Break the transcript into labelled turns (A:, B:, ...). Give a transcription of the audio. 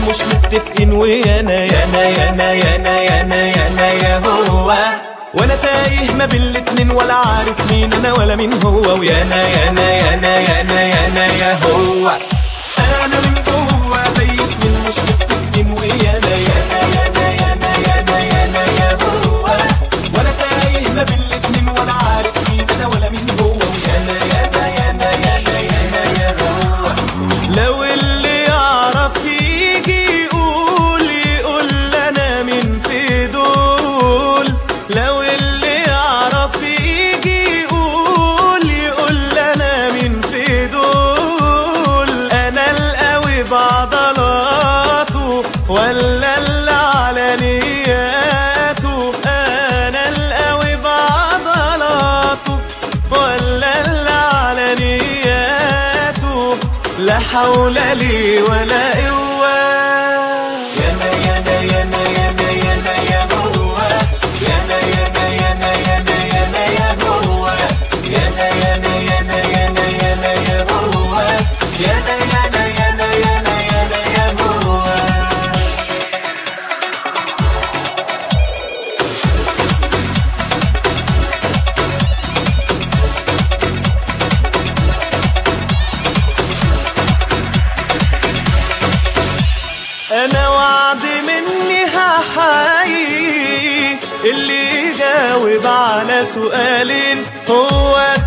A: مش متفقين ويانا يانا يانا يانا يانا يانا يا هو وانا تايه ما بين الاتنين ولا عارف مين انا ولا مين هو ويانا يانا يانا يانا يانا يا هو انا من جوه زي اتنين مش متفقين ويانا يانا يانا يانا يانا يانا يا هو وانا تايه ما بين الاتنين ولا عارف مين انا ولا مين هو ويانا يانا يانا يانا يانا يا هو لو اللي يعرف يجي يقول يقول انا مين في دول لو اللي يعرف يجي يقول يقول انا مين في دول انا القوي بعضلاته ولا اللي على نياته انا القوي بعضلاته ولا اللي على نياته لا حول لي ولا قوة يانا يانا يانا يانا يانا يا هو يانا يانا يانا يانا يانا يا هو يانا يانا يانا يانا يانا يا هو يانا يانا يانا يانا يانا يا هو انا وعد مني هحيي اللي يجاوب على سؤالين هو